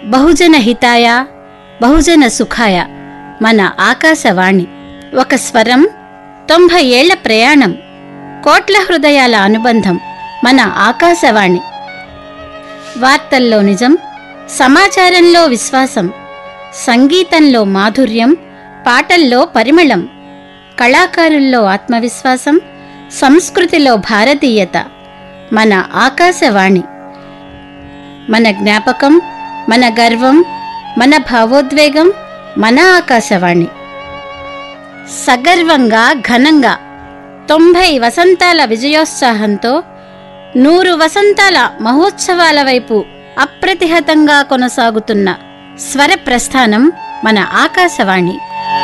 బహుజన హితాయ బహుజన సుఖాయ మన ఆకాశవాణి ఒక స్వరం తొంభై ఏళ్ల ప్రయాణం కోట్ల హృదయాల అనుబంధం మన ఆకాశవాణి వార్తల్లో నిజం సమాచారంలో విశ్వాసం సంగీతంలో మాధుర్యం పాటల్లో పరిమళం కళాకారుల్లో ఆత్మవిశ్వాసం సంస్కృతిలో భారతీయత మన ఆకాశవాణి మన జ్ఞాపకం మన గర్వం మన భావోద్వేగం మన ఆకాశవాణి సగర్వంగా ఘనంగా తొంభై వసంతాల విజయోత్సాహంతో నూరు వసంతాల మహోత్సవాల వైపు అప్రతిహతంగా కొనసాగుతున్న స్వర ప్రస్థానం మన ఆకాశవాణి